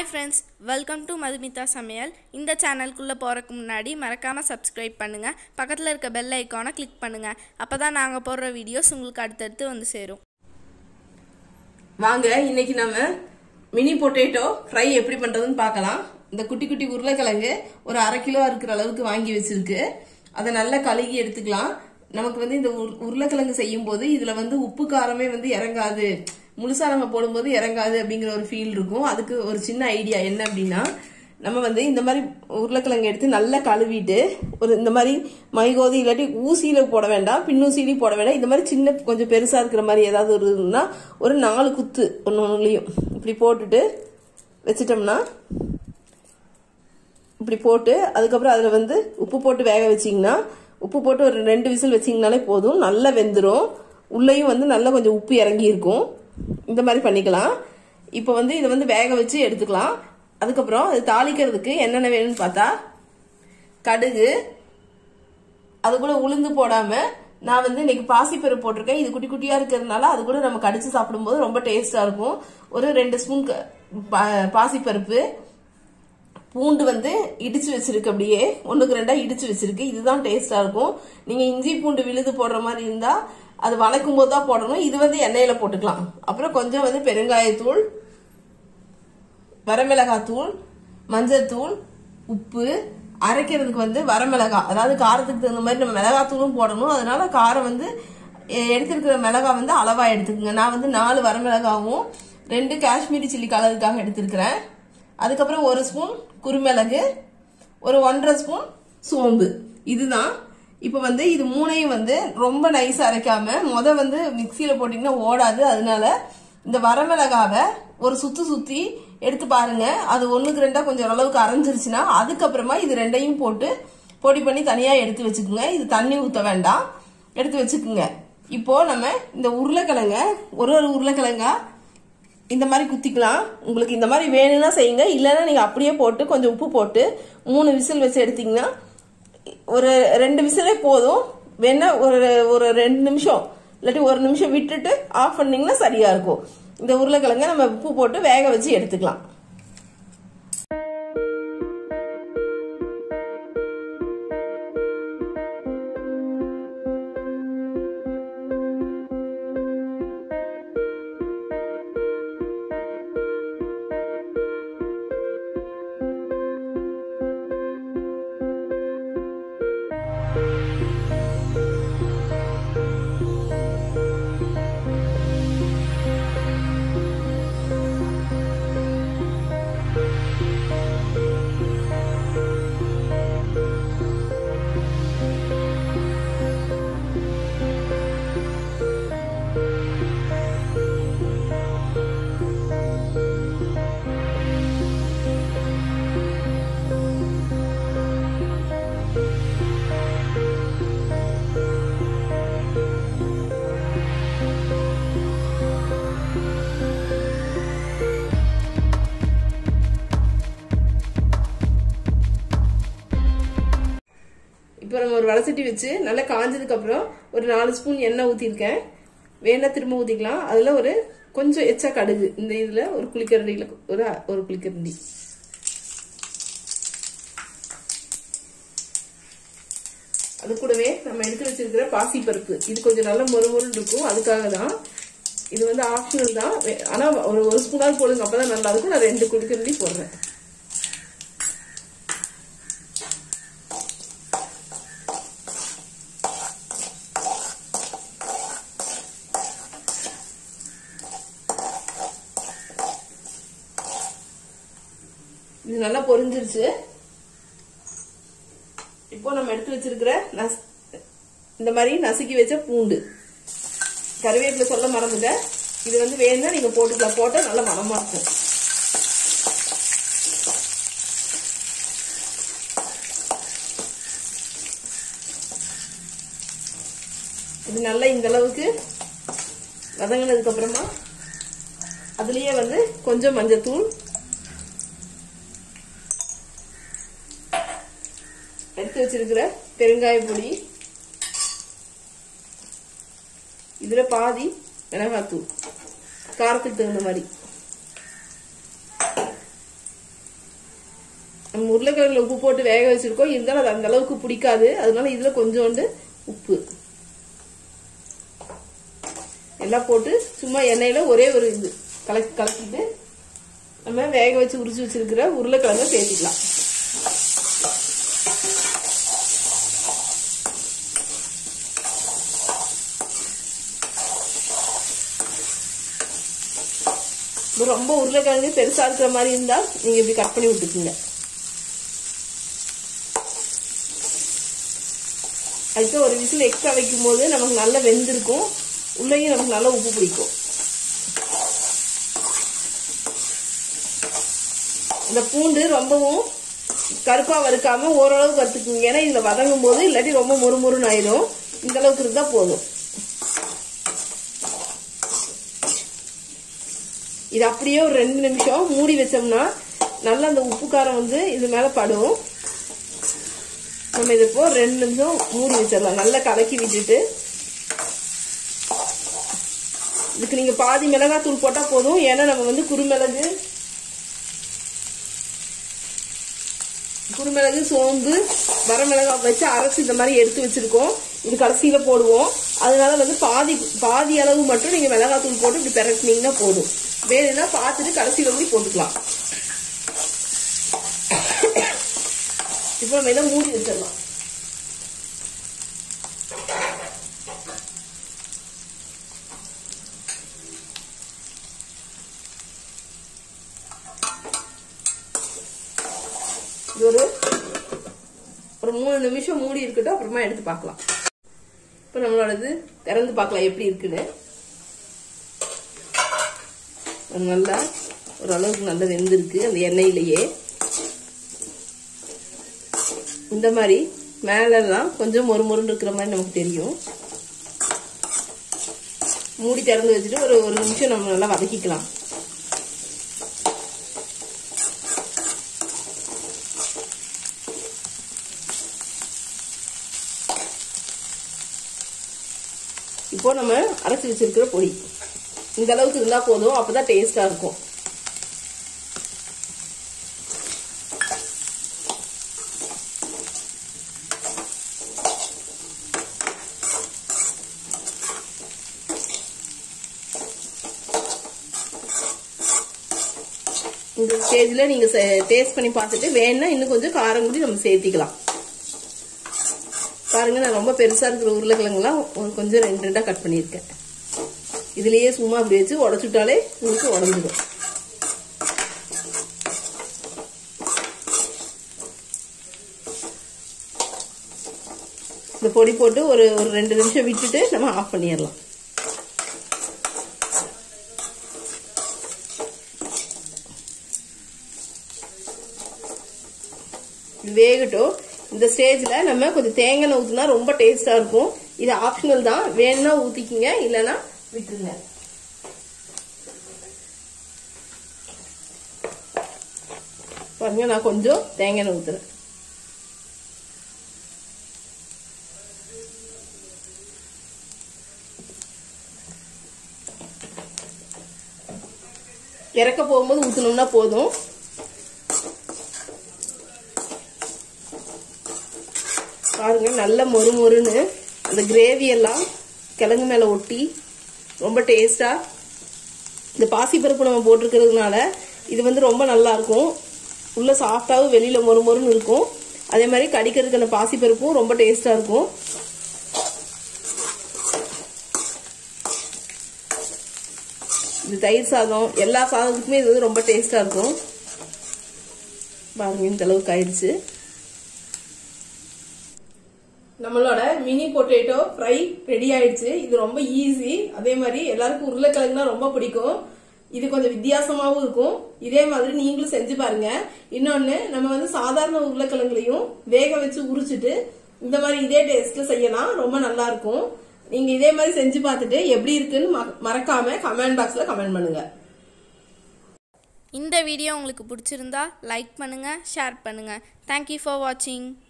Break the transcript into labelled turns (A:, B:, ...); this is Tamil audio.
A: hi friends welcome to Madhumitha சமையல் இந்த சேனலுக்குள்ளே போகிறதுக்கு முன்னாடி மறக்காமல் சப்ஸ்கிரைப் பண்ணுங்கள் பக்கத்தில் இருக்க பெல் ஐக்கானை கிளிக் பண்ணுங்கள் அப்போ தான் நாங்கள் போடுற வீடியோஸ் உங்களுக்கு அடுத்தடுத்து வந்து சேரும்
B: வாங்க இன்னைக்கு நம்ம மினி பொட்டேட்டோ ஃப்ரை எப்படி பண்றதுன்னு பார்க்கலாம் இந்த குட்டி குட்டி உருளைக்கிழங்கு ஒரு அரை கிலோ இருக்கிற அளவுக்கு வாங்கி வச்சிருக்கு அதை நல்லா கழுகி எடுத்துக்கலாம் நமக்கு வந்து இந்த உரு- உருளைக்கிழங்கு செய்யும் போது இதுல வந்து உப்பு காரமே வந்து இறங்காது முழுசா நம்ம போடும்போது இறங்காது அப்படிங்கிற ஒரு ஃபீல் இருக்கும் அதுக்கு ஒரு சின்ன ஐடியா என்ன அப்படின்னா நம்ம வந்து இந்த மாதிரி உருளைக்கிழங்கு எடுத்து நல்லா கழுவிட்டு ஒரு இந்த மாதிரி மைகோதி இல்லாட்டி ஊசியில போட வேண்டாம் பின்னூசியிலையும் போட வேண்டாம் இந்த மாதிரி சின்ன கொஞ்சம் பெருசா இருக்கிற மாதிரி ஏதாவது ஒரு இருந்ததுன்னா ஒரு நாலு குத்து ஒன்று ஒன்றுலையும் இப்படி போட்டுட்டு வச்சிட்டோம்னா இப்படி போட்டு அதுக்கப்புறம் அதில் வந்து உப்பு போட்டு வேக வச்சிங்கன்னா உப்பு போட்டு ஒரு ரெண்டு விசில் வச்சிங்கனாலே போதும் நல்லா வெந்துடும் உள்ளேயும் வந்து நல்லா கொஞ்சம் உப்பு இறங்கி இருக்கும் இந்த மாதிரி பண்ணிக்கலாம் இப்போ வந்து இதை வந்து வேக வச்சு எடுத்துக்கலாம் அதுக்கப்புறம் அது தாளிக்கிறதுக்கு என்னென்ன வேணும்னு பார்த்தா கடுகு அது கூட உளுந்து போடாம நான் வந்து இன்னைக்கு பாசிப்பருப்பு போட்டிருக்கேன் இது குட்டி குட்டியா இருக்கிறதுனால அது கூட நம்ம கடிச்சு சாப்பிடும்போது ரொம்ப டேஸ்டா இருக்கும் ஒரு ரெண்டு ஸ்பூன் க- பா- பாசிப்பருப்பு பூண்டு வந்து இடிச்சு வச்சிருக்கு அப்படியே ஒண்ணுக்கு ரெண்டா இடிச்சு வச்சிருக்கு இதுதான் டேஸ்டா இருக்கும் நீங்க இஞ்சி பூண்டு விழுது போடுற மாதிரி இருந்தா அது வதக்கும் போது தான் போடணும் இது வந்து எண்ணெயில போட்டுக்கலாம் அப்புறம் கொஞ்சம் வந்து பெருங்காயத்தூள் வரமிளகாத்தூள் மஞ்சள்தூள் உப்பு அரைக்கிறதுக்கு வந்து வரமிளகாய் அதாவது காரத்துக்கு தகுந்த மாதிரி நம்ம மிளகாத்தூளும் போடணும் அதனால காரம் வந்து எ- எடுத்திருக்கிற மிளகாய் வந்து அளவா எடுத்துக்கோங்க நான் வந்து நாலு வரமிளகாவும் ரெண்டு காஷ்மீரி சில்லி கலருக்காக எடுத்திருக்கிறேன் அதுக்கப்புறம் ஒரு ஸ்பூன் குருமிளகு ஒரு ஒன்றரை ஸ்பூன் சோம்பு இதுதான் இப்போ வந்து இது மூணையும் வந்து ரொம்ப நைஸா அரைக்காம முத வந்து மிக்சியில போட்டீங்கன்னா ஓடாது அதனால இந்த வரமிளகாவை ஒரு சுத்து சுத்தி எடுத்து பாருங்க அது ஒண்ணுக்கு ரெண்டா கொஞ்சம் அளவுக்கு அரைஞ்சிருச்சுன்னா அதுக்கப்புறமா இது ரெண்டையும் போட்டு பொடி பண்ணி தனியா எடுத்து வச்சுக்கோங்க இது தண்ணி ஊத்த வேண்டாம் எடுத்து வச்சுக்கோங்க இப்போ நம்ம இந்த உருளைக்கிழங்க ஒரு ஒரு உருளைக்கிழங்கா இந்த மாதிரி குத்திக்கலாம் உங்களுக்கு இந்த மாதிரி வேணும்னா செய்யுங்க இல்லைன்னா நீங்க அப்படியே போட்டு கொஞ்சம் உப்பு போட்டு மூணு விசில் வச்சு எடுத்தீங்கன்னா ஒரு ரெண்டு விசிலே போதும் வேணா ஒரு ஒரு ரெண்டு நிமிஷம் இல்லாட்டி ஒரு நிமிஷம் விட்டுட்டு ஆஃப் பண்ணீங்கன்னா சரியா இருக்கும் இந்த உருளைக்கிழங்க நம்ம உப்பு போட்டு வேக வச்சு எடுத்துக்கலாம் இப்போ நம்ம ஒரு வடசட்டி வச்சு நல்லா காஞ்சதுக்கு அப்புறம் ஒரு நாலு ஸ்பூன் எண்ணெய் ஊற்றிருக்கேன் வேணா திரும்ப ஊற்றிக்கலாம் அதில் ஒரு கொஞ்சம் எச்சா கடுகு இந்த இதில் ஒரு குளிக்கரண்டியில் ஒரு ஒரு குளிக்கரண்டி அது கூடவே நம்ம எடுத்து வச்சிருக்கிற பாசிப்பருப்பு இது கொஞ்சம் நல்ல மொறுமொறுன்னு இருக்கும் அதுக்காக தான் இது வந்து ஆப்ஷனல் தான் வே- ஆனா ஒரு ஒரு ஸ்பூனாவது போடுங்க அப்பதான் நல்லா இருக்கும் நான் ரெண்டு குளிக்கரண்டி போடுறேன் இது நல்லா பொரிஞ்சிருச்சு இப்போ நம்ம எடுத்து வச்சிருக்கிற நஸ் இந்த மாதிரி நசுக்கி வச்ச பூண்டு கருவேப்பிலை சொல்ல மறந்துட்டேன் இது வந்து வேணும்னா நீங்க போட்டுக்கலாம் போட்டா நல்ல மனமா இருக்கும் இது நல்லா இந்த அளவுக்கு வதங்கினதுக்கு அப்புறமா அதுலயே வந்து கொஞ்சம் மஞ்சத்தூள் எடுத்து வச்சிருக்கிற பெருங்காய பொடி இதுல பாதி மிளகாத்தூள் காரத்துக்கு தகுந்த மாதிரி நம்ம உருளைக்கிழங்குல உப்பு போட்டு வேக வச்சிருக்கோம் இருந்தாலும் அது அந்த அளவுக்கு பிடிக்காது அதனால இதுல கொஞ்சோண்டு உப்பு எல்லாம் போட்டு சும்மா எண்ணெயில ஒரே ஒரு இது கலக்கி கலக்கிட்டு நம்ம வேக வச்சு உரிச்சு வச்சிருக்கிற உருளைக்கிழங்க சேர்த்திக்கலாம் இது ரொம்ப உருளைக்கிழங்கு பெருசா இருக்கிற மாதிரி இருந்தா நீங்க இப்படி கட் பண்ணி விட்டுக்குங்க அதுக்கு ஒரு விசில் எக்ஸ்ட்ரா வைக்கும் போது நமக்கு நல்லா வெந்திருக்கும் உள்ளேயும் நமக்கு நல்லா உப்பு பிடிக்கும் இந்த பூண்டு ரொம்பவும் கருப்பா வறுக்காம ஓரளவுக்கு வறுத்துக்குங்க ஏன்னா இதுல வதங்கும் போது இல்லாட்டி ரொம்ப முறுமுறுன்னு ஆயிடும் இந்த அளவுக்கு இருந்தா போதும் இது அப்படியே ஒரு ரெண்டு நிமிஷம் மூடி வச்சோம்னா நல்லா அந்த உப்பு காரம் வந்து இது மேல படும் நம்ம இது இப்போ ரெண்டு நிமிஷம் மூடி வச்சிடலாம் நல்லா கலக்கி விட்டுட்டு இதுக்கு நீங்க பாதி மிளகாய் தூள் போட்டா போதும் ஏன்னா நம்ம வந்து குருமிளகு குருமிளகு சோம்பு வரமிளகாய் வச்சு அரைச்சி இந்த மாதிரி எடுத்து வச்சிருக்கோம் இது கடைசியில போடுவோம் அதனால வந்து பாதி பாதி அளவு மட்டும் நீங்க மிளகாய் தூள் போட்டு இப்படி பிறக்குனீங்கன்னா போதும் வேணும்னா பார்த்துட்டு கடைசியில போய் போட்டுக்கலாம் இப்போ நம்ம இதை மூடி வச்சிடலாம் இது ஒரு ஒரு மூணு நிமிஷம் மூடி இருக்கட்டும் அப்புறமா எடுத்து பார்க்கலாம் இப்போ நம்மளோடது திறந்து பார்க்கலாம் எப்படி இருக்குன்னு அது நல்லா ஓரளவுக்கு நல்லா வெந்திருக்கு அந்த எண்ணெயிலேயே இந்த மாதிரி மேலெல்லாம் கொஞ்சம் மொறு மொறுன்னு இருக்கிற மாதிரி நமக்கு தெரியும் மூடி திறந்து வச்சுட்டு ஒரு ஒரு நிமிஷம் நம்ம நல்லா வதக்கிக்கலாம் இப்போ நம்ம அரைச்சி வச்சிருக்கிற பொடி இந்த அளவுக்கு இருந்தா போதும் அப்பதான் டேஸ்டா இருக்கும் இந்த ஸ்டேஜ்ல நீங்க டேஸ்ட் பண்ணி பார்த்துட்டு வேணும்னா இன்னும் கொஞ்சம் காரம் கூடி நம்ம சேர்த்திக்கலாம் பாருங்க நான் ரொம்ப பெருசா இருக்கிற உருளைக்கிழங்குலாம் ஒரு கொஞ்சம் ரெண்டு ரெண்டா கட் பண்ணியிருக்கேன் இதுலயே சும்மா அப்படி வச்சு உடச்சுட்டாலே உங்களுக்கு உடஞ்சிடும் இந்த பொடி போட்டு ஒரு ஒரு ரெண்டு நிமிஷம் விட்டுட்டு நம்ம ஆஃப் பண்ணிடலாம் இது வேகட்டும் இந்த ஸ்டேஜ்ல நம்ம கொஞ்சம் தேங்காய் ஊத்துனா ரொம்ப டேஸ்டா இருக்கும் இது ஆப்ஷனல் தான் வேணும்னா ஊத்திக்கிங்க இல்லைன்னா விட்டுருங்க பாருங்க நான் கொஞ்சம் தேங்காய் எண்ணெய் ஊத்துறேன் இறக்க போகும்போது ஊத்தணும்னா போதும் பாருங்க நல்ல மொறு மொறுன்னு அந்த கிரேவி எல்லாம் கிழங்கு மேல ஒட்டி ரொம்ப டேஸ்டா இந்த பாசிப்பருப்பு நம்ம போட்டிருக்கிறதுனால இது வந்து ரொம்ப நல்லா இருக்கும் உள்ள சாஃப்டாவும் வெளியில மொறு மொறுன்னு இருக்கும் அதே மாதிரி கடிக்கிறதுக்கு அந்த பாசிப்பருப்பும் ரொம்ப டேஸ்டா இருக்கும் இது தயிர் சாதம் எல்லா சாதத்துக்குமே இது வந்து ரொம்ப டேஸ்டா இருக்கும் பாருங்க இந்த அளவுக்கு ஆயிடுச்சு நம்மளோட மினி பொட்டேட்டோ ஃப்ரை ரெடி ஆயிடுச்சு இது ரொம்ப ஈஸி அதே மாதிரி எல்லாருக்கும் உருளைக்கிழங்குனா ரொம்ப பிடிக்கும் இது கொஞ்சம் வித்தியாசமாவும் இருக்கும் இதே மாதிரி நீங்களும் செஞ்சு பாருங்க இன்னொன்னு நம்ம வந்து சாதாரண உருளைக்கிழங்குலையும் வேக வச்சு உரிச்சிட்டு இந்த மாதிரி இதே டேஸ்ட்ல செய்யலாம் ரொம்ப நல்லா இருக்கும் நீங்க இதே மாதிரி செஞ்சு பார்த்துட்டு எப்படி இருக்குன்னு ம- மறக்காம கமெண்ட் பாக்ஸ்ல கமெண்ட் பண்ணுங்க
A: இந்த வீடியோ உங்களுக்கு பிடிச்சிருந்தா லைக் பண்ணுங்கள் ஷேர் பண்ணுங்கள் தேங்க்யூ ஃபார் வாட்சிங்